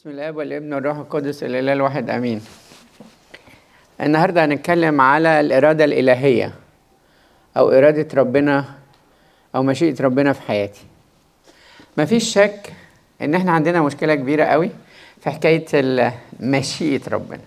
بسم الاب والابن والروح القدس الاله الواحد امين النهارده هنتكلم على الاراده الالهيه او اراده ربنا او مشيئه ربنا في حياتي مفيش شك ان احنا عندنا مشكله كبيره قوي في حكايه ال- مشيئه ربنا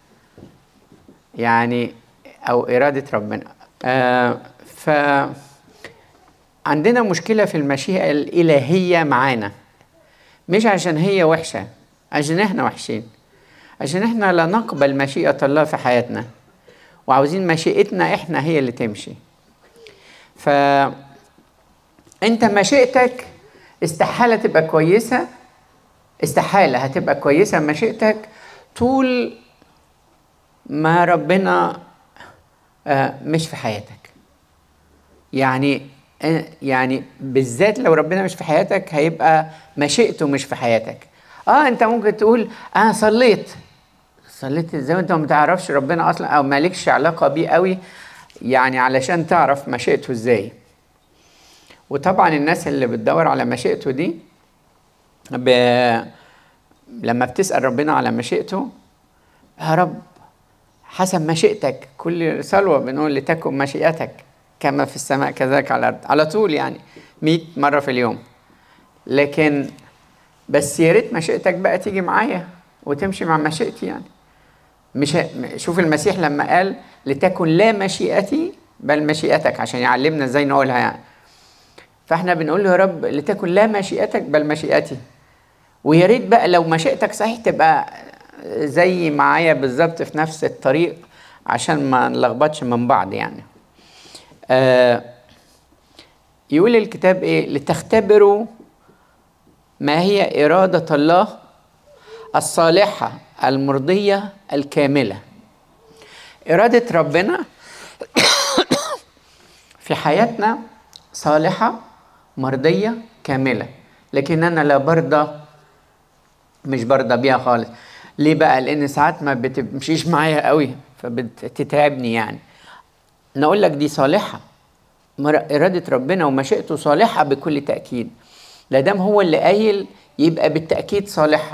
يعني او اراده ربنا آه ف عندنا مشكله في المشيئه الالهيه معانا مش عشان هي وحشة عشان احنا وحشين عشان احنا لا نقبل مشيئة الله في حياتنا وعاوزين مشيئتنا احنا هي اللي تمشي ف انت مشيئتك استحالة تبقى كويسة استحالة هتبقى كويسة مشيئتك طول ما ربنا آه، مش في حياتك يعني يعني بالذات لو ربنا مش في حياتك هيبقى مشيئته مش في حياتك اه انت ممكن تقول انا صليت صليت ازاي وانت ما تعرفش ربنا اصلا او مالكش علاقه بيه قوي يعني علشان تعرف مشيئته ازاي وطبعا الناس اللي بتدور على مشيئته دي ب... لما بتسال ربنا على مشيئته يا رب حسب مشيئتك كل صلوه بنقول لتكن مشيئتك كما في السماء كذلك على الارض على طول يعني 100 مره في اليوم لكن بس يا ريت مشيئتك بقى تيجي معايا وتمشي مع مشيئتي يعني مش ه- شوف المسيح لما قال لتكن لا مشيئتي بل مشيئتك عشان يعلمنا ازاي نقولها يعني فاحنا بنقول له يا رب لتكن لا مشيئتك بل مشيئتي ويا ريت بقى لو مشيئتك صحيح تبقى زي معايا بالظبط في نفس الطريق عشان ما نلخبطش من بعض يعني آه يقول الكتاب ايه لتختبروا ما هي إرادة الله الصالحة المرضية الكاملة إرادة ربنا في حياتنا صالحة مرضية كاملة لكن أنا لا برضى مش برضى بيها خالص ليه بقى لأن ساعات ما بتمشيش معايا قوي فبتتعبني يعني نقول لك دي صالحة مر- إرادة ربنا ومشيئته صالحة بكل تأكيد لا دام هو اللي قايل يبقى بالتأكيد صالحة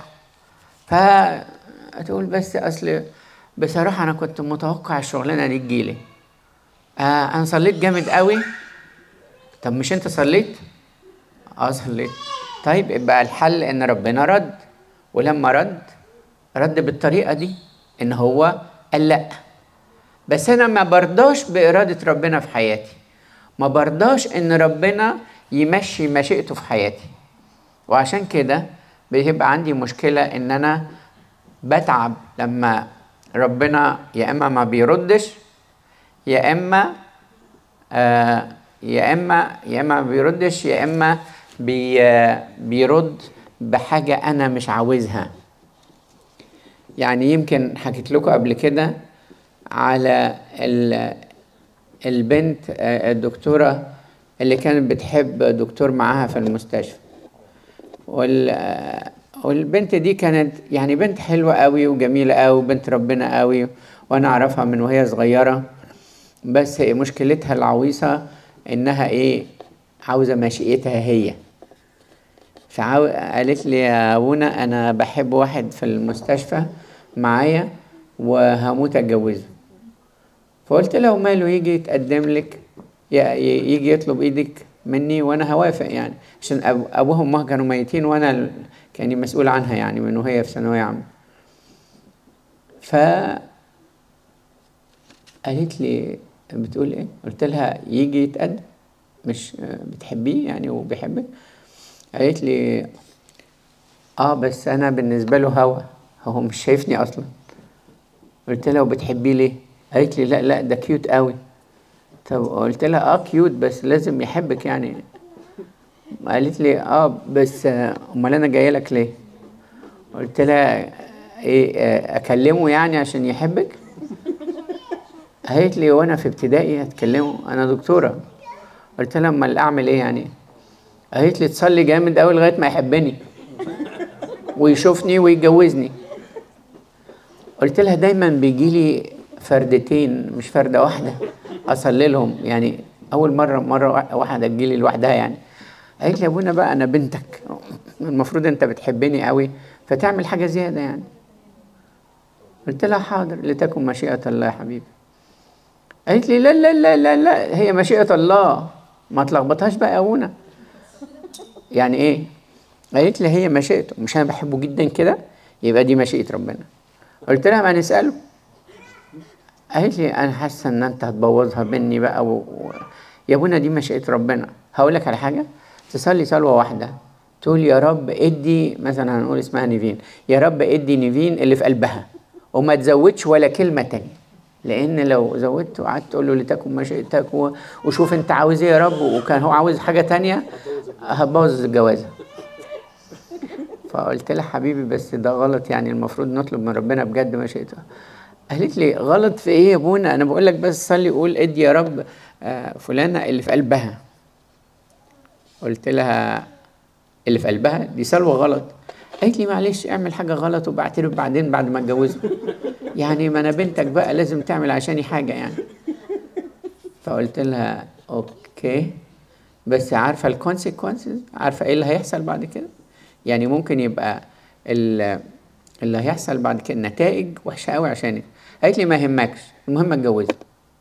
فتقول بس أصل بصراحة أنا كنت متوقع الشغلانة دي تجيلي آه أنا صليت جامد قوي طب مش أنت صليت؟ اه صليت طيب يبقى الحل ان ربنا رد ولما رد رد بالطريقه دي ان هو قال لا بس انا ما برضاش باراده ربنا في حياتي ما برضاش ان ربنا يمشي مشيئته في حياتي وعشان كده بيبقى عندي مشكله ان انا بتعب لما ربنا يا اما ما بيردش يا اما آه يا اما يا اما ما بيردش يا اما بي آه، بيرد بحاجه انا مش عاوزها يعني يمكن حكيت لكم قبل كده على ال- البنت آه، الدكتوره اللي كانت بتحب دكتور معاها في المستشفى وال آه، والبنت دي كانت يعني بنت حلوه قوي وجميله قوي وبنت ربنا قوي وانا اعرفها من وهي صغيره بس هي مشكلتها العويصة إنها إيه عاوزة مشيئتها هي فعاو... قالت لي يا أبونا أنا بحب واحد في المستشفى معايا وهموت أتجوزه فقلت له ماله يجي يتقدم لك ي- ي- يجي يطلب إيدك مني وأنا هوافق يعني عشان أب... أبوها وأمها كانوا ميتين وأنا ال- كاني مسؤول عنها يعني من وهي في ثانوية عامة ف قالت لي بتقول ايه قلت لها يجي يتقدم مش آه، بتحبيه يعني وبيحبك قالت لي اه بس انا بالنسبه له هوا هو مش شايفني اصلا قلت لها وبتحبيه ليه قالت لي لا لا ده كيوت قوي طب قلت لها اه كيوت بس لازم يحبك يعني قالت لي اه بس آه، امال انا جايه لك ليه قلت لها ايه آه، اكلمه يعني عشان يحبك قالت لي وانا في ابتدائي هتكلمه انا دكتوره قلت لها امال اعمل ايه يعني قالت لي تصلي جامد قوي لغايه ما يحبني ويشوفني ويتجوزني قلت لها دايما بيجي لي فردتين مش فرده واحده اصلي لهم يعني اول مره مره واحده تجي لي لوحدها يعني قالت لي يا ابونا بقى انا بنتك المفروض انت بتحبني قوي فتعمل حاجة زيادة يعني قلت لها حاضر لتكن مشيئة الله يا حبيبي قالت لي لا لا لا لا لا هي مشيئة الله ما تلخبطهاش بقى يا ابونا يعني ايه قالت لي هي مشيئته مش انا بحبه جدا كده يبقى دي مشيئة ربنا قلت لها ما نسأله قالت لي انا حاسه ان انت هتبوظها مني بقى و... و... يا ابونا دي مشيئة ربنا هقول لك على حاجه تصلي صلوه واحده تقول يا رب ادي مثلا هنقول اسمها نيفين يا رب ادي نيفين اللي في قلبها وما تزودش ولا كلمه تانية لان لو زودت وقعدت تقول له لتكن مشيئتك و... وشوف انت عاوز ايه يا رب وكان هو عاوز حاجه تانية هتبوظ الجوازه فقلت لها حبيبي بس ده غلط يعني المفروض نطلب من ربنا بجد مشيئته قالت لي غلط في ايه يا ابونا انا بقول لك بس صلي قول ادي يا رب آه، فلانه اللي في قلبها قلت لها اللي في قلبها دي سلوى غلط قالت لي معلش اعمل حاجه غلط وبعترف بعدين بعد ما اتجوزه يعني ما انا بنتك بقى لازم تعمل عشاني حاجه يعني فقلت لها اوكي بس عارفه الكونسيكونسز عارفه ايه اللي هيحصل بعد كده يعني ممكن يبقى ال- اللي هيحصل بعد كده النتائج وحشه قوي عشانك قالت لي ما يهمكش المهم اتجوزها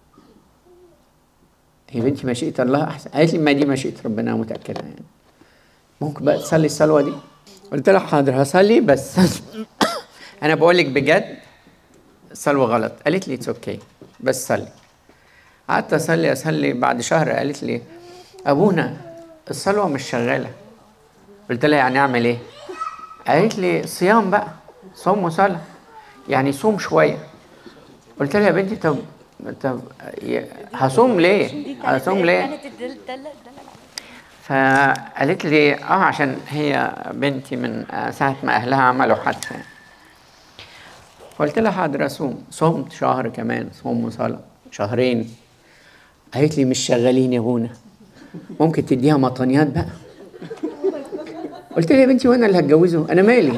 هي بنتي مشيئة الله أحسن قالت لي ما دي مشيئة ربنا أنا متأكدة يعني ممكن بقى تصلي الصلوة دي قلت لها حاضر هصلي بس أنا بقول لك بجد الصلوة غلط قالت لي اتس اوكي بس صلي قعدت أصلي أصلي بعد شهر قالت لي أبونا الصلوة مش شغالة قلت لها يعني أعمل إيه؟ قالت لي صيام بقى صوم وصلاة يعني صوم شوية قلت لها يا بنتي طب طب ي- هصوم ليه؟ هصوم ليه؟ كانت الدل دل دل فقالت لي اه عشان هي بنتي من آه، ساعة ما أهلها عملوا حادثة قلت لها حاضر أصوم صمت شهر كمان صوم وصلاة شهرين قالت لي مش شغالين يا بونا ممكن تديها مطانيات بقى قلت لها يا بنتي وانا اللي هتجوزه انا مالي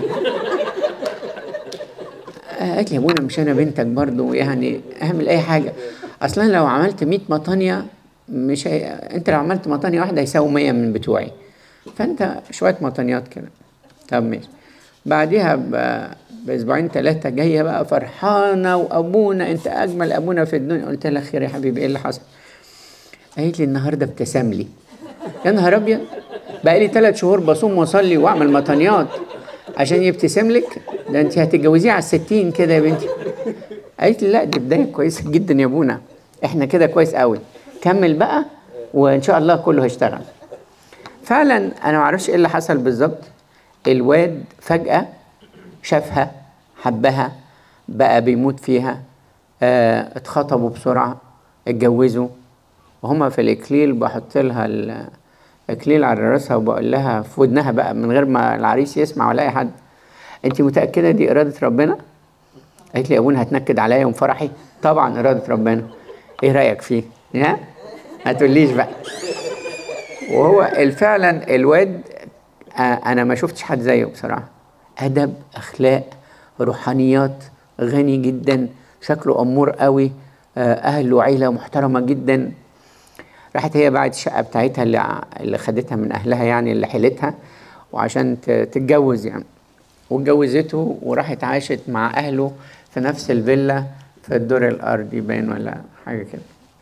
قالت لي يا ابونا مش انا بنتك برضو يعني اعمل اي حاجه اصلا لو عملت 100 مطانيه مش هي... انت لو عملت مطانيه واحده هيساوي 100 من بتوعي فانت شويه مطانيات كده طب ماشي بعديها ب... باسبوعين ثلاثه جايه بقى فرحانه وابونا انت اجمل ابونا في الدنيا قلت لها خير يا حبيبي ايه اللي حصل قالت لي النهارده ابتسم لي يا نهار ابيض بقى لي ثلاث شهور بصوم واصلي واعمل مطانيات عشان يبتسم لك ده انت هتتجوزيه على الستين كده يا بنتي قالت لي لا دي بدايه كويسه جدا يا ابونا احنا كده كويس قوي كمل بقى وان شاء الله كله هيشتغل فعلا انا ما اعرفش ايه اللي حصل بالظبط الواد فجاه شافها حبها بقى بيموت فيها اه اتخطبوا بسرعه اتجوزوا وهما في الاكليل بحط لها الاكليل على راسها وبقول لها في ودنها بقى من غير ما العريس يسمع ولا اي حد انت متاكده دي اراده ربنا قالت لي يا ابونا هتنكد عليا يوم فرحي طبعا اراده ربنا ايه رايك فيه ها ما تقوليش بقى وهو فعلا الواد آه، انا ما شفتش حد زيه بصراحه ادب اخلاق روحانيات غني جدا شكله امور قوي آه، اهل وعيله محترمه جدا راحت هي باعت الشقه بتاعتها اللي ع- اللي خدتها من اهلها يعني اللي حيلتها وعشان ت- تتجوز يعني واتجوزته وراحت عاشت مع اهله في نفس الفيلا في الدور الارضي باين ولا حاجه كده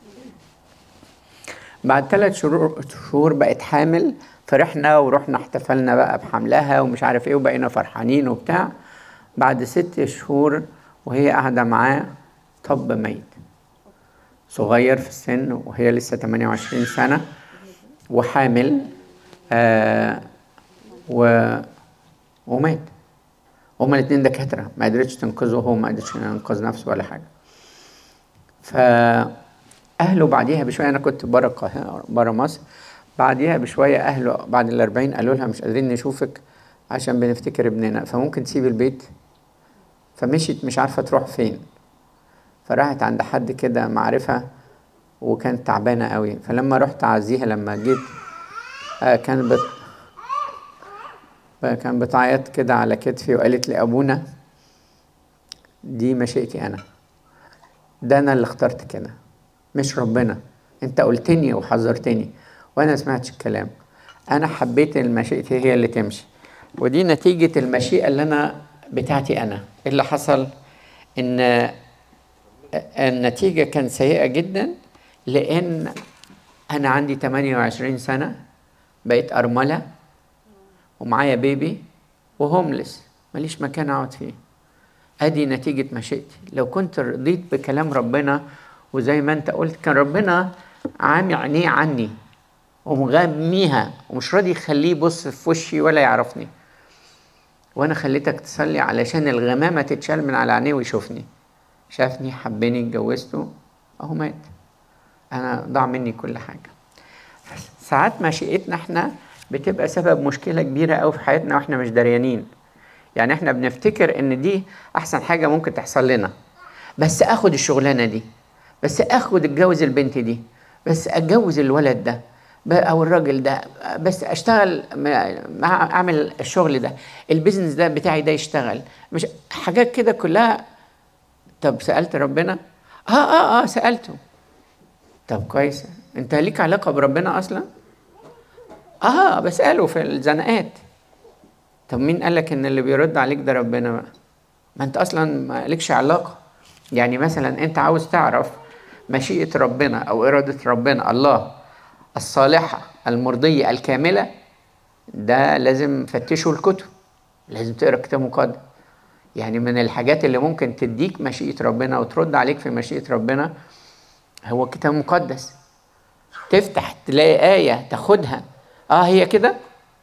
بعد ثلاث شهور شهور بقت حامل فرحنا ورحنا احتفلنا بقى بحملها ومش عارف ايه وبقينا فرحانين وبتاع بعد ست شهور وهي قاعده معاه طب ميت صغير في السن وهي لسه 28 سنة وحامل آه و ومات هما الاتنين دكاترة ما قدرتش تنقذه وهو ما قدرش ينقذ نفسه ولا حاجة فأهله بعديها بشوية أنا كنت بره القاهرة بره مصر بعديها بشوية أهله بعد الأربعين قالوا لها مش قادرين نشوفك عشان بنفتكر ابننا فممكن تسيب البيت فمشيت مش عارفة تروح فين فراحت عند حد كده معرفة وكانت تعبانة قوي فلما رحت أعزيها لما جيت آه كان بت... كان بتعيط كده على كتفي وقالت لي أبونا دي مشيئتي أنا ده أنا اللي اخترت كده مش ربنا أنت قلتني وحذرتني وأنا سمعتش الكلام أنا حبيت إن مشيئتي هي اللي تمشي ودي نتيجة المشيئة اللي أنا بتاعتي أنا إيه اللي حصل إن النتيجة كانت سيئة جدا لأن أنا عندي 28 سنة بقيت أرملة ومعايا بيبي وهوملس ماليش مكان أقعد فيه أدي نتيجة مشيئتي لو كنت رضيت بكلام ربنا وزي ما أنت قلت كان ربنا عامي عينيه عني ومغميها ومش راضي يخليه يبص في وشي ولا يعرفني وانا خليتك تصلي علشان الغمامه تتشال من على عينيه ويشوفني شافني حبني اتجوزته اهو مات انا ضاع مني كل حاجه ساعات مشيئتنا احنا بتبقى سبب مشكله كبيره قوي في حياتنا واحنا مش دريانين يعني احنا بنفتكر ان دي احسن حاجه ممكن تحصل لنا بس اخد الشغلانه دي بس اخد اتجوز البنت دي بس اتجوز الولد ده او الراجل ده بس اشتغل مع اعمل الشغل ده البيزنس ده بتاعي ده يشتغل مش حاجات كده كلها طب سالت ربنا اه اه اه سالته طب كويس انت ليك علاقه بربنا اصلا اه بساله في الزنقات طب مين قال لك ان اللي بيرد عليك ده ربنا بقى ما انت اصلا ما لكش علاقه يعني مثلا انت عاوز تعرف مشيئه ربنا او اراده ربنا الله الصالحة المرضية الكاملة ده لازم فتشوا الكتب لازم تقرا كتاب مقدس يعني من الحاجات اللي ممكن تديك مشيئة ربنا وترد عليك في مشيئة ربنا هو كتاب مقدس تفتح تلاقي آية تاخدها اه هي كده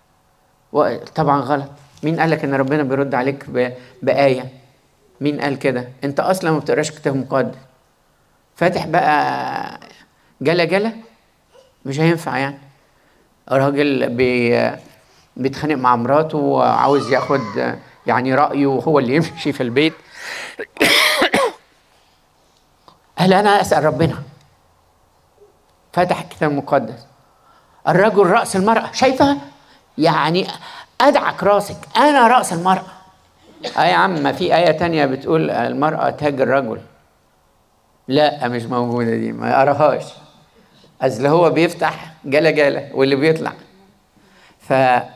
طبعا غلط مين قال لك ان ربنا بيرد عليك بآية مين قال كده انت اصلا ما بتقراش كتاب مقدس فاتح بقى جلا جلا مش هينفع يعني راجل بي بيتخانق مع مراته وعاوز ياخد يعني رأيه هو اللي يمشي في البيت قال أنا أسأل ربنا فتح الكتاب المقدس الرجل رأس المرأة شايفة يعني أدعك راسك أنا رأس المرأة آه يا عم ما في آية تانية بتقول المرأة تاج الرجل لا مش موجودة دي ما أراهاش اصل هو بيفتح جلا جلا واللي بيطلع ف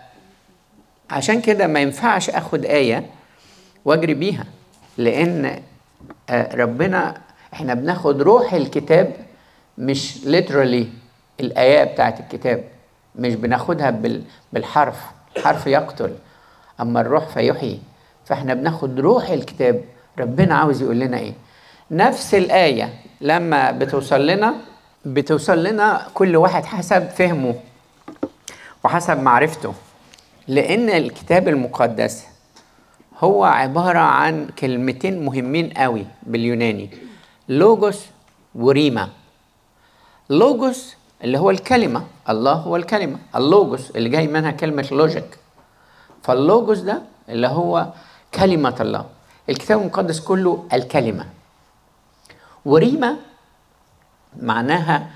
عشان كده ما ينفعش اخد ايه واجري بيها لان ربنا احنا بناخد روح الكتاب مش literally الايه بتاعت الكتاب مش بناخدها بالحرف الحرف يقتل اما الروح فيحيي فاحنا بناخد روح الكتاب ربنا عاوز يقول لنا ايه نفس الايه لما بتوصل لنا بتوصل لنا كل واحد حسب فهمه وحسب معرفته لان الكتاب المقدس هو عباره عن كلمتين مهمين قوي باليوناني لوجوس وريما لوجوس اللي هو الكلمه الله هو الكلمه اللوجوس اللي جاي منها كلمه لوجيك فاللوجوس ده اللي هو كلمه الله الكتاب المقدس كله الكلمه وريما معناها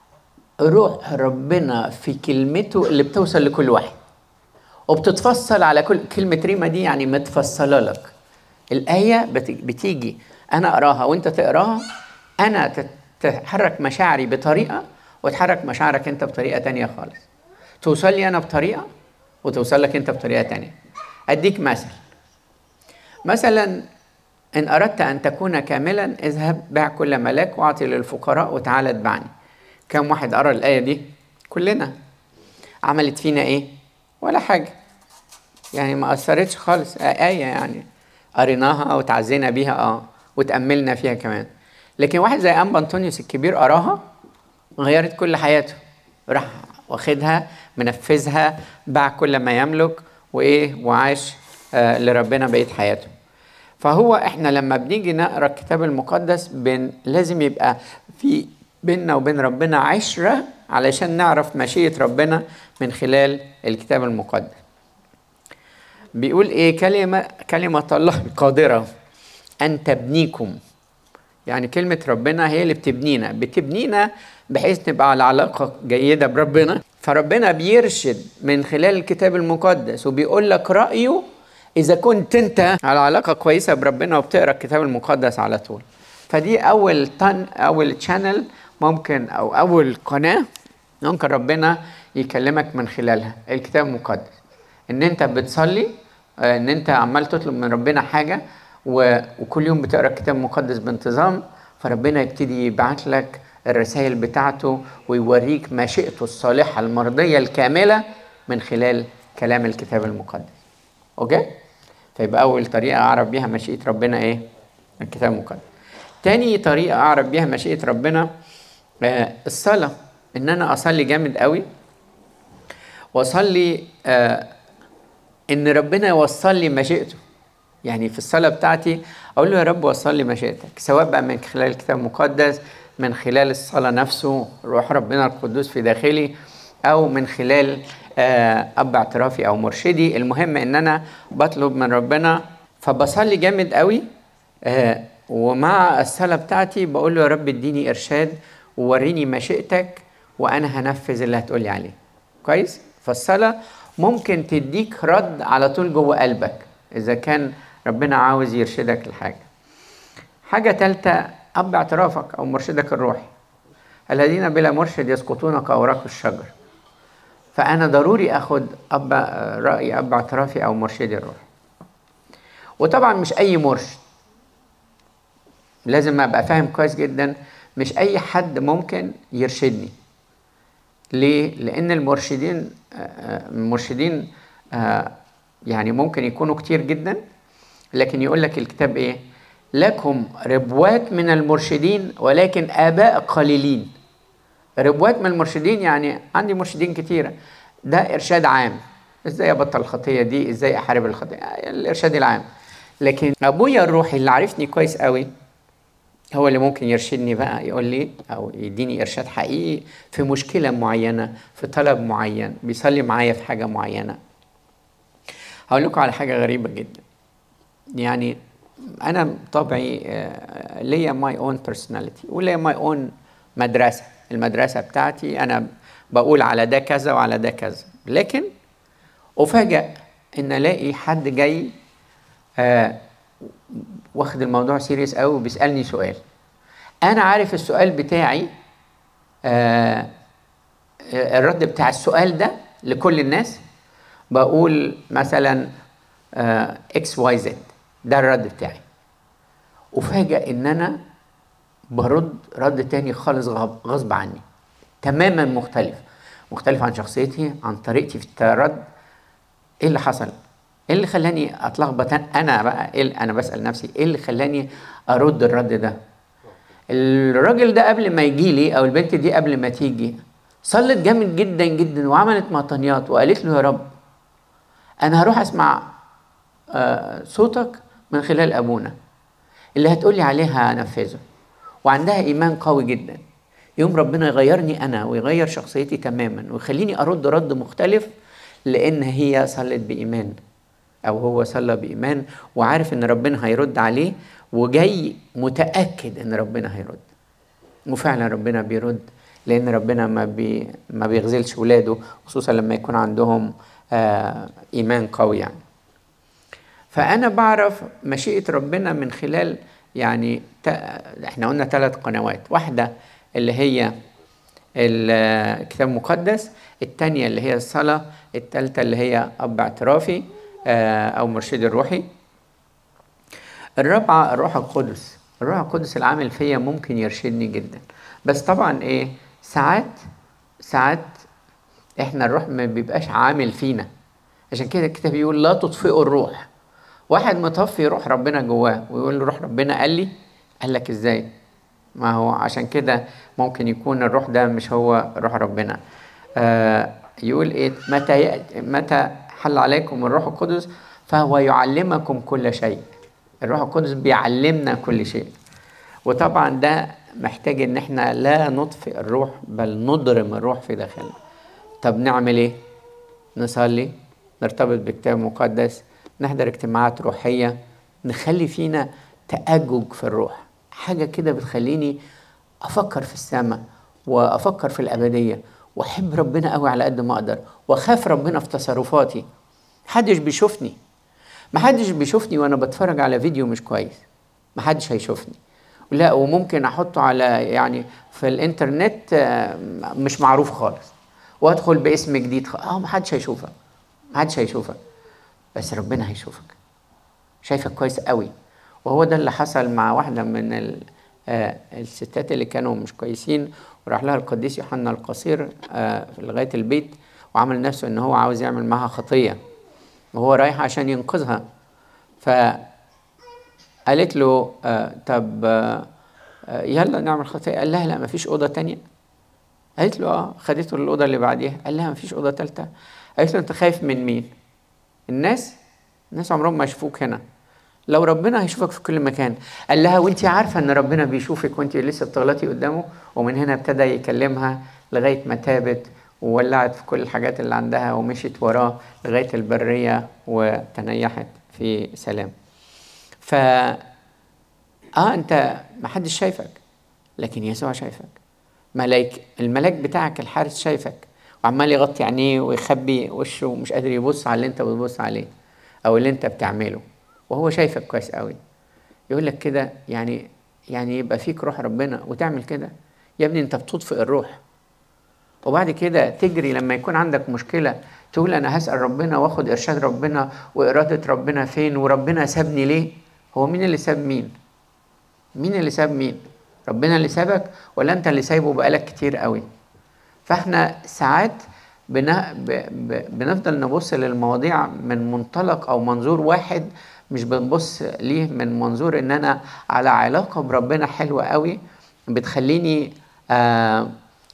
روح ربنا في كلمته اللي بتوصل لكل واحد وبتتفصل على كل كلمة ريما دي يعني متفصلة لك الآية بتيجي أنا أقراها وأنت تقراها أنا تتحرك مشاعري بطريقة وتحرك مشاعرك أنت بطريقة تانية خالص توصل لي أنا بطريقة وتوصل لك أنت بطريقة تانية أديك مثل مثلا إن أردت أن تكون كاملا اذهب بيع كل ملاك واعطي للفقراء وتعالى اتبعني كم واحد قرأ الآية دي؟ كلنا عملت فينا إيه؟ ولا حاجة يعني ما أثرتش خالص آية يعني قريناها وتعزينا بيها اه وتأملنا فيها كمان لكن واحد زي أنبا أنطونيوس الكبير قراها غيرت كل حياته راح واخدها منفذها باع كل ما يملك وإيه وعاش آه لربنا بقية حياته فهو احنا لما بنيجي نقرا الكتاب المقدس بن لازم يبقى في بيننا وبين ربنا عشره علشان نعرف مشيئه ربنا من خلال الكتاب المقدس. بيقول ايه كلمه كلمه الله القادره ان تبنيكم يعني كلمه ربنا هي اللي بتبنينا بتبنينا بحيث نبقى على علاقه جيده بربنا فربنا بيرشد من خلال الكتاب المقدس وبيقول لك رايه اذا كنت انت على علاقه كويسه بربنا وبتقرا الكتاب المقدس على طول فدي اول تن اول تشانل ممكن او اول قناه ممكن ربنا يكلمك من خلالها الكتاب المقدس ان انت بتصلي آه، ان انت عمال تطلب من ربنا حاجه و... وكل يوم بتقرا الكتاب المقدس بانتظام فربنا يبتدي يبعت لك الرسائل بتاعته ويوريك مشيئته الصالحه المرضيه الكامله من خلال كلام الكتاب المقدس اوكي فيبقى اول طريقه اعرف بيها مشيئه ربنا ايه الكتاب المقدس تاني طريقه اعرف بيها مشيئه ربنا آه الصلاه ان انا اصلي جامد قوي واصلي آه ان ربنا يوصل لي مشيئته يعني في الصلاه بتاعتي اقول له يا رب وصل لي مشيئتك سواء بقى من خلال الكتاب المقدس من خلال الصلاه نفسه روح ربنا القدوس في داخلي او من خلال آه، اب اعترافي او مرشدي المهم ان انا بطلب من ربنا فبصلي جامد قوي آه، ومع الصلاه بتاعتي بقول له يا رب اديني ارشاد ووريني مشيئتك وانا هنفذ اللي هتقولي عليه كويس فالصلاه ممكن تديك رد على طول جوه قلبك اذا كان ربنا عاوز يرشدك لحاجه حاجه ثالثه اب اعترافك او مرشدك الروحي الذين بلا مرشد يسقطون كاوراق الشجر فانا ضروري اخد اب راي اب اعترافي او مرشدي الروحي وطبعا مش اي مرشد لازم ابقى فاهم كويس جدا مش اي حد ممكن يرشدني ليه لان المرشدين المرشدين يعني ممكن يكونوا كتير جدا لكن يقول لك الكتاب ايه لكم ربوات من المرشدين ولكن اباء قليلين ربوات من المرشدين يعني عندي مرشدين كتيرة ده إرشاد عام إزاي أبطل الخطية دي إزاي أحارب الخطية الإرشاد العام لكن أبويا الروحي اللي عارفني كويس قوي هو اللي ممكن يرشدني بقى يقول لي أو يديني إرشاد حقيقي في مشكلة معينة في طلب معين بيصلي معايا في حاجة معينة هقول لكم على حاجة غريبة جدا يعني أنا طبعي ليا ماي اون بيرسوناليتي وليا ماي اون مدرسة المدرسة بتاعتي أنا بقول على ده كذا وعلى ده كذا لكن أفاجأ إن ألاقي حد جاي آه واخد الموضوع سيريس قوي وبيسألني سؤال أنا عارف السؤال بتاعي آه الرد بتاع السؤال ده لكل الناس بقول مثلا اكس واي زد ده الرد بتاعي أفاجأ إن أنا برد رد تاني خالص غصب عني تماما مختلف مختلف عن شخصيتي عن طريقتي في الرد ايه اللي حصل ايه اللي خلاني اتلخبط انا بقى إيه انا بسال نفسي ايه اللي خلاني ارد الرد ده الراجل ده قبل ما يجي لي او البنت دي قبل ما تيجي صلت جامد جدا جدا وعملت مطنيات وقالت له يا رب انا هروح اسمع آه صوتك من خلال ابونا اللي هتقولي عليها هنفذه وعندها ايمان قوي جدا يوم ربنا يغيرني انا ويغير شخصيتي تماما ويخليني ارد رد مختلف لان هي صلت بايمان او هو صلى بايمان وعارف ان ربنا هيرد عليه وجاي متاكد ان ربنا هيرد وفعلا ربنا بيرد لان ربنا ما بي ما بيغزلش ولاده خصوصا لما يكون عندهم آه ايمان قوي يعني فانا بعرف مشيئه ربنا من خلال يعني احنا قلنا ثلاث قنوات واحدة اللي هي الكتاب المقدس الثانية اللي هي الصلاة الثالثة اللي هي أب اعترافي أو مرشدي الروحي الرابعة الروح القدس الروح القدس العامل فيا ممكن يرشدني جدا بس طبعا ايه ساعات ساعات احنا الروح ما بيبقاش عامل فينا عشان كده الكتاب بيقول لا تطفئوا الروح واحد مطفي روح ربنا جواه ويقول له روح ربنا قال لي قال لك ازاي ما هو عشان كده ممكن يكون الروح ده مش هو روح ربنا آه يقول ايه متى متى حل عليكم الروح القدس فهو يعلمكم كل شيء الروح القدس بيعلمنا كل شيء وطبعا ده محتاج ان احنا لا نطفئ الروح بل نضرم الروح في داخلنا طب نعمل ايه نصلي نرتبط بالكتاب المقدس نحضر اجتماعات روحيه نخلي فينا تأجج في الروح حاجه كده بتخليني افكر في السماء وافكر في الابديه واحب ربنا قوي على قد ما اقدر واخاف ربنا في تصرفاتي محدش بيشوفني محدش بيشوفني وانا بتفرج على فيديو مش كويس محدش هيشوفني لا وممكن احطه على يعني في الانترنت مش معروف خالص وادخل باسم جديد اه محدش هيشوفك محدش هيشوفك بس ربنا هيشوفك شايفك كويس قوي وهو ده اللي حصل مع واحدة من ال- آه، الستات اللي كانوا مش كويسين وراح لها القديس يوحنا القصير آه، لغاية البيت وعمل نفسه ان هو عاوز يعمل معاها خطية وهو رايح عشان ينقذها فقالت له آه، طب آه، آه، يلا نعمل خطية قال لها لا مفيش أوضة تانية قالت له اه خدته للأوضة اللي بعديها قال لها مفيش أوضة تالتة قالت له أنت خايف من مين؟ الناس الناس عمرهم ما يشوفوك هنا لو ربنا هيشوفك في كل مكان قال لها وانت عارفه ان ربنا بيشوفك وانت لسه بتغلطي قدامه ومن هنا ابتدى يكلمها لغايه ما تابت وولعت في كل الحاجات اللي عندها ومشيت وراه لغايه البريه وتنيحت في سلام ف اه انت ما حدش شايفك لكن يسوع شايفك ملاك الملاك بتاعك الحارس شايفك وعمال يغطي عينيه ويخبي وشه ومش قادر يبص على اللي انت بتبص عليه او اللي انت بتعمله وهو شايفك كويس قوي يقول لك كده يعني يعني يبقى فيك روح ربنا وتعمل كده يا ابني انت بتطفئ الروح وبعد كده تجري لما يكون عندك مشكلة تقول أنا هسأل ربنا وآخد إرشاد ربنا وإرادة ربنا فين وربنا سابني ليه؟ هو مين اللي ساب مين؟ مين اللي ساب مين؟ ربنا اللي سابك ولا أنت اللي سايبه بقالك كتير قوي؟ فإحنا ساعات بنا ب ب بنفضل نبص للمواضيع من منطلق أو منظور واحد مش بنبص ليه من منظور إن أنا على علاقة بربنا حلوة قوي بتخليني آه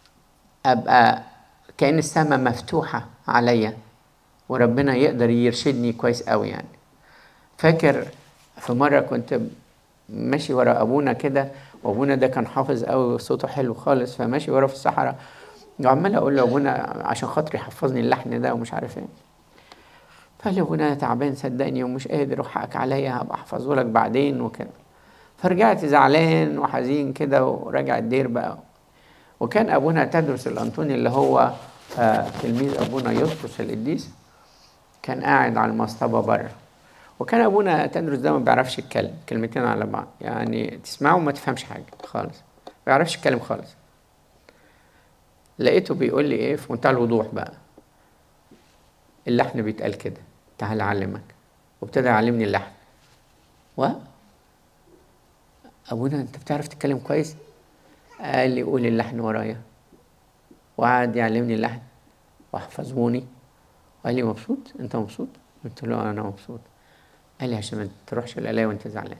ابقى كأن السماء مفتوحة عليا وربنا يقدر يرشدني كويس قوي يعني فاكر في مرة كنت ماشي ورا أبونا كده وأبونا ده كان حافظ قوي وصوته حلو خالص فماشي ورا في الصحراء وعمال أقول له أبونا عشان خاطري حفظني اللحن ده ومش عارف إيه فقال لي أبونا أنا تعبان صدقني ومش قادر وحقك عليا هبقى أحفظه لك بعدين وكده فرجعت زعلان وحزين كده وراجع الدير بقى وكان ابونا تدرس الانطوني اللي هو آه تلميذ ابونا يسطس القديس كان قاعد على المصطبه بره وكان ابونا تدرس ده ما بيعرفش يتكلم كلمتين على بعض يعني تسمعه وما تفهمش حاجه خالص ما بيعرفش يتكلم خالص لقيته بيقول لي ايه في منتهى الوضوح بقى اللحن بيتقال كده تعال اعلمك وابتدى يعلمني اللحن و ابونا انت بتعرف تتكلم كويس قال لي قول اللحن ورايا وقعد يعلمني اللحن واحفظوني وقال لي مبسوط انت مبسوط قلت له انا مبسوط قال لي عشان ما تروحش القلايه وانت زعلان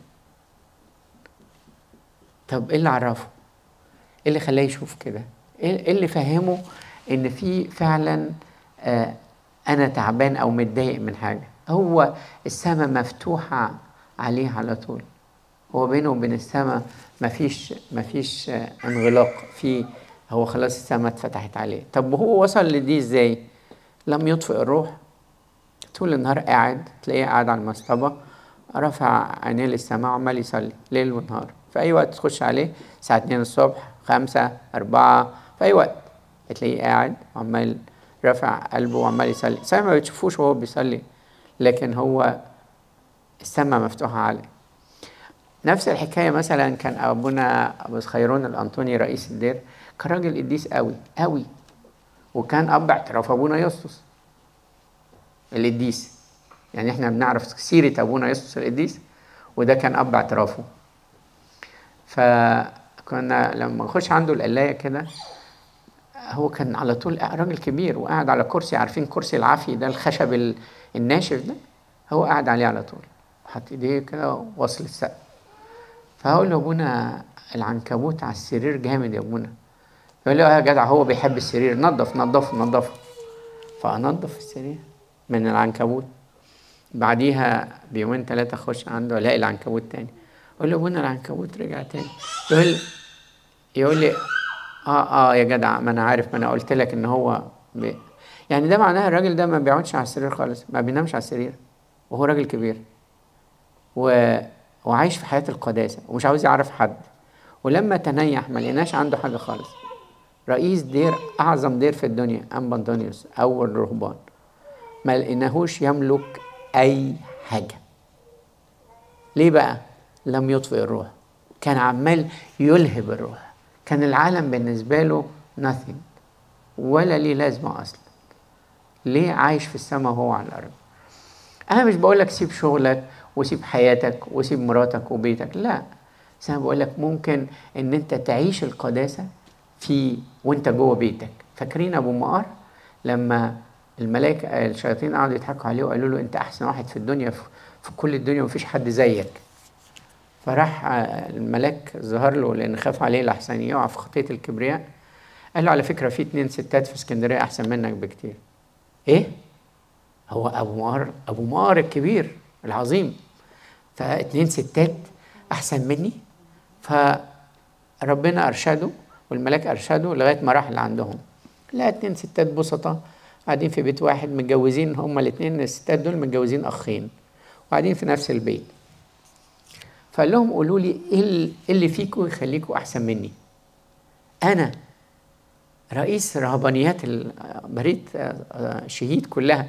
طب ايه اللي عرفه ايه اللي خلاه يشوف كده ايه اللي فهمه ان في فعلا آه انا تعبان او متضايق من حاجه هو السماء مفتوحه عليه على طول هو بينه وبين السماء مفيش مفيش انغلاق في هو خلاص السماء اتفتحت عليه طب وهو وصل لدي ازاي لم يطفئ الروح طول النهار قاعد تلاقيه قاعد على المصطبة رفع عينيه للسماء وعمال يصلي ليل ونهار في أي وقت تخش عليه الساعة 2 الصبح خمسة أربعة في أي وقت تلاقيه قاعد وعمال رافع قلبه وعمال يصلي السماء ما بتشوفوش وهو بيصلي لكن هو السماء مفتوحة عليه نفس الحكايه مثلا كان ابونا ابو خيرون الانطوني رئيس الدير كان راجل قديس قوي قوي وكان اب اعتراف ابونا يسطس القديس يعني احنا بنعرف سيره ابونا يسطس القديس وده كان اب اعترافه فكنا لما نخش عنده القلايه كده هو كان على طول راجل كبير وقاعد على كرسي عارفين كرسي العافي ده الخشب الناشف ده هو قاعد عليه على طول حط ايديه كده واصل السقف فهقول له ابونا العنكبوت على السرير جامد يا ابونا يقول لي اه يا جدع هو بيحب السرير نظف نظفه نظفه فانضف السرير من العنكبوت بعديها بيومين ثلاثة اخش عنده الاقي العنكبوت تاني اقول له ابونا العنكبوت رجع تاني يقول لي يقول لي اه اه يا جدع ما انا عارف ما انا قلت لك ان هو بي... يعني ده معناه الراجل ده ما بيقعدش على السرير خالص ما بينامش على السرير وهو راجل كبير و وعايش في حياة القداسة ومش عاوز يعرف حد ولما تنيح ما لقيناش عنده حاجة خالص رئيس دير أعظم دير في الدنيا أم بنطونيوس أول رهبان ما لقيناهوش يملك أي حاجة ليه بقى؟ لم يطفئ الروح كان عمال يلهب الروح كان العالم بالنسبة له nothing ولا ليه لازمة أصلا ليه عايش في السماء وهو على الارض انا مش بقول لك سيب شغلك وسيب حياتك وسيب مراتك وبيتك لا بس انا بقول لك ممكن ان انت تعيش القداسه في وانت جوه بيتك فاكرين ابو مقار لما الملائكه الشياطين قعدوا يضحكوا عليه وقالوا له انت احسن واحد في الدنيا في, في كل الدنيا ومفيش حد زيك فراح الملاك ظهر له لان خاف عليه لحسن يقع في خطيه الكبرياء قال له على فكره في اتنين ستات في اسكندريه احسن منك بكتير ايه هو ابو مقار ابو مقار الكبير العظيم فاتنين ستات احسن مني فربنا ارشده والملاك ارشده لغايه ما راح لعندهم لقى اتنين ستات بسطة قاعدين في بيت واحد متجوزين هما الاتنين الستات دول متجوزين اخين وقاعدين في نفس البيت فقال لهم قولوا لي ايه اللي فيكم يخليكم احسن مني انا رئيس رهبانيات بريد شهيد كلها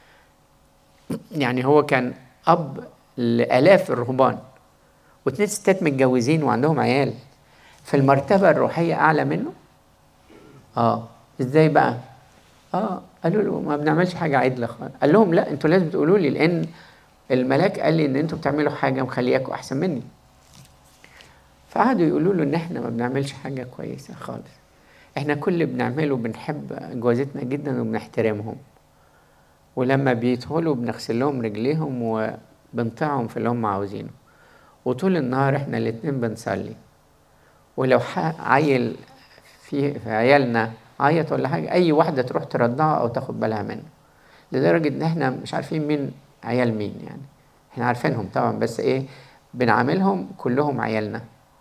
يعني هو كان اب لالاف الرهبان واتنين ستات متجوزين وعندهم عيال في المرتبه الروحيه اعلى منه اه ازاي بقى اه قالوا له ما بنعملش حاجه عدله خالص قال لهم لا انتوا لازم تقولوا لي لان الملاك قال لي ان انتوا بتعملوا حاجه مخلياكم احسن مني فقعدوا يقولوا له ان احنا ما بنعملش حاجه كويسه خالص احنا كل اللي بنعمله بنحب جوازتنا جدا وبنحترمهم ولما بيدخلوا بنغسل لهم رجليهم وبنطيعهم في اللي هم عاوزينه وطول النهار احنا الاتنين بنصلي ولو عيل في, في عيالنا عيط ولا حاجه اي واحده تروح ترضعه او تاخد بالها منه لدرجه ان احنا مش عارفين مين عيال مين يعني احنا عارفينهم طبعا بس ايه بنعاملهم كلهم عيالنا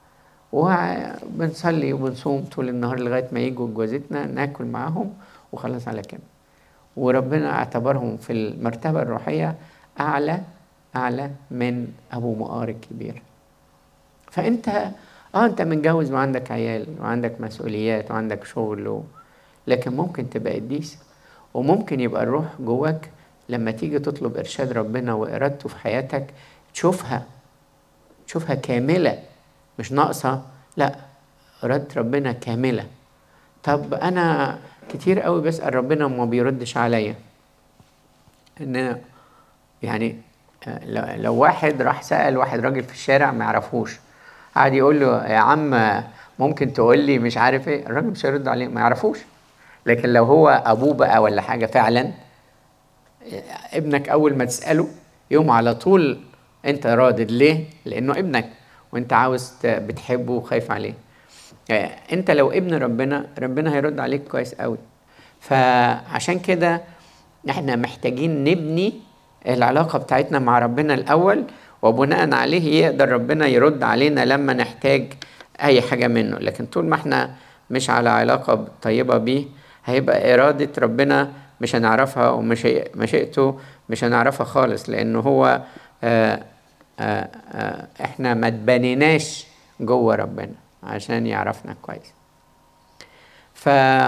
وبنصلي وبنصوم طول النهار لغايه ما يجوا جوازتنا ناكل معاهم وخلاص على كده وربنا اعتبرهم في المرتبه الروحيه اعلى اعلى من ابو مقار الكبير فانت اه انت متجوز وعندك عيال وعندك مسؤوليات وعندك شغل و... لكن ممكن تبقى قديس وممكن يبقى الروح جواك لما تيجي تطلب ارشاد ربنا وارادته في حياتك تشوفها تشوفها كامله مش ناقصه لا اراده ربنا كامله طب انا كتير قوي بسال ربنا وما بيردش عليا ان يعني لو واحد راح سال واحد راجل في الشارع ما يعرفوش قعد يقول له يا عم ممكن تقول لي مش عارف ايه الراجل مش هيرد عليه ما يعرفوش لكن لو هو ابوه بقى ولا حاجه فعلا ابنك اول ما تساله يوم على طول انت رادد ليه لانه ابنك وانت عاوز بتحبه وخايف عليه انت لو ابن ربنا ربنا هيرد عليك كويس قوي فعشان كده احنا محتاجين نبني العلاقه بتاعتنا مع ربنا الاول وبناء عليه يقدر ربنا يرد علينا لما نحتاج اي حاجه منه لكن طول ما احنا مش على علاقه طيبه بيه هيبقى اراده ربنا مش هنعرفها ومشيئته مش هنعرفها خالص لانه هو آآ آآ احنا ما اتبنيناش جوه ربنا عشان يعرفنا كويس ف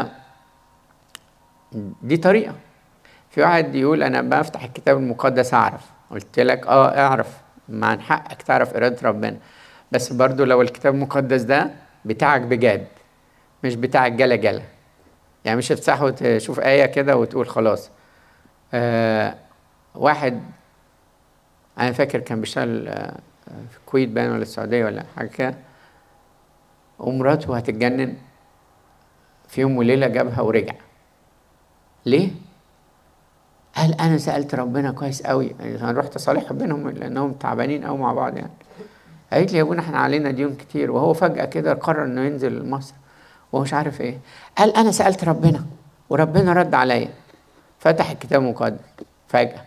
دي طريقه في واحد يقول انا بفتح الكتاب المقدس اعرف قلت لك اه اعرف مع حقك تعرف اراده ربنا بس برضو لو الكتاب المقدس ده بتاعك بجد مش بتاعك جلا جلا يعني مش هتفتحه وتشوف آية كده وتقول خلاص آه واحد أنا فاكر كان بيشتغل آه في الكويت باين ولا السعودية ولا حاجة كده ومراته هتتجنن في يوم وليلة جابها ورجع ليه؟ قال أنا سألت ربنا كويس قوي يعني أنا رحت أصالح بينهم لأنهم تعبانين قوي مع بعض يعني قالت لي يا ابونا احنا علينا ديون كتير وهو فجأة كده قرر إنه ينزل مصر وهو مش عارف إيه قال أنا سألت ربنا وربنا رد عليا فتح الكتاب المقدس فجأة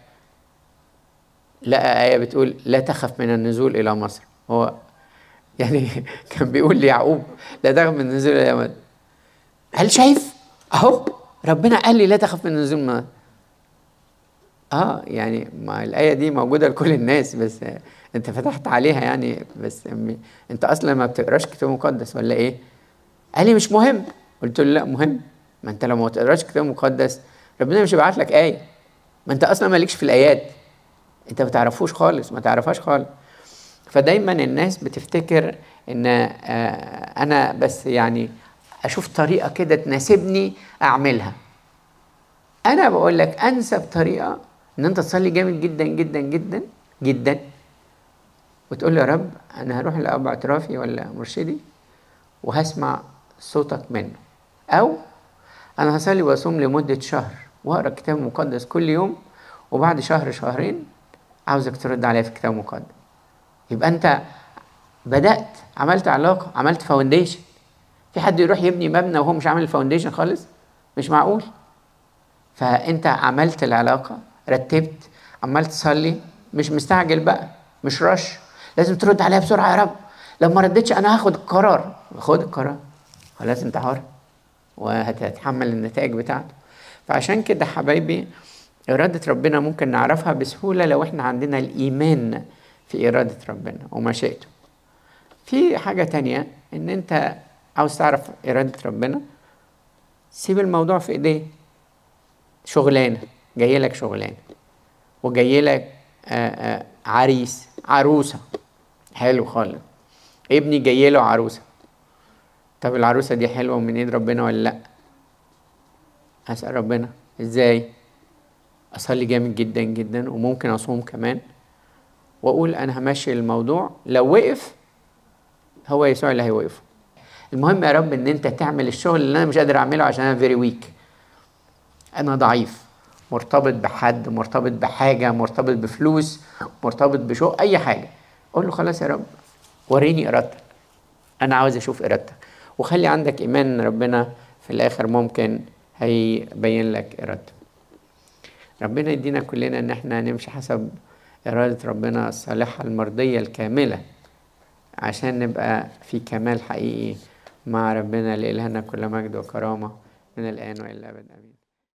لقى آية بتقول لا تخف من النزول إلى مصر هو يعني كان بيقول ليعقوب لا تخف من النزول إلى مصر هل شايف أهو ربنا قال لي لا تخف من النزول مصر اه يعني ما الآية دي موجودة لكل الناس بس انت فتحت عليها يعني بس انت اصلا ما بتقراش كتاب مقدس ولا ايه؟ قال لي مش مهم قلت له لا مهم ما انت لو ما تقراش كتاب مقدس ربنا مش هيبعت لك آية ما انت اصلا مالكش في الآيات انت ما تعرفوش خالص ما تعرفهاش خالص فدايما الناس بتفتكر ان آه انا بس يعني اشوف طريقة كده تناسبني اعملها انا بقول لك انسب طريقه ان انت تصلي جامد جدا جدا جدا جدا وتقول له يا رب انا هروح لاب اعترافي ولا مرشدي وهسمع صوتك منه او انا هصلي واصوم لمده شهر واقرا الكتاب المقدس كل يوم وبعد شهر شهرين عاوزك ترد عليا في الكتاب المقدس يبقى انت بدات عملت علاقه عملت فاونديشن في حد يروح يبني مبنى وهو مش عامل الفاونديشن خالص مش معقول فانت عملت العلاقه رتبت عمال تصلي مش مستعجل بقى مش رش لازم ترد عليها بسرعه يا رب لو ما ردتش انا هاخد القرار خد القرار خلاص انت حر وهتتحمل النتائج بتاعته فعشان كده حبايبي إرادة ربنا ممكن نعرفها بسهولة لو احنا عندنا الإيمان في إرادة ربنا ومشيئته في حاجة تانية إن أنت عاوز تعرف إرادة ربنا سيب الموضوع في إيديه شغلانة جاي لك شغلانة وجاي لك آآ آآ عريس عروسة حلو خالص ابني جاي له عروسة طب العروسة دي حلوة من ايد ربنا ولا لأ أسأل ربنا ازاي أصلي جامد جدا جدا وممكن أصوم كمان وأقول أنا همشي الموضوع لو وقف هو يسوع اللي هيوقفه المهم يا رب ان انت تعمل الشغل اللي انا مش قادر اعمله عشان انا فيري ويك انا ضعيف مرتبط بحد مرتبط بحاجه مرتبط بفلوس مرتبط بشغل اي حاجه قول له خلاص يا رب وريني ارادتك انا عاوز اشوف ارادتك وخلي عندك ايمان ان ربنا في الاخر ممكن هيبين لك ارادته ربنا يدينا كلنا ان احنا نمشي حسب اراده ربنا الصالحه المرضيه الكامله عشان نبقى في كمال حقيقي مع ربنا لإلهنا كل مجد وكرامة من الآن وإلى الأبد آمين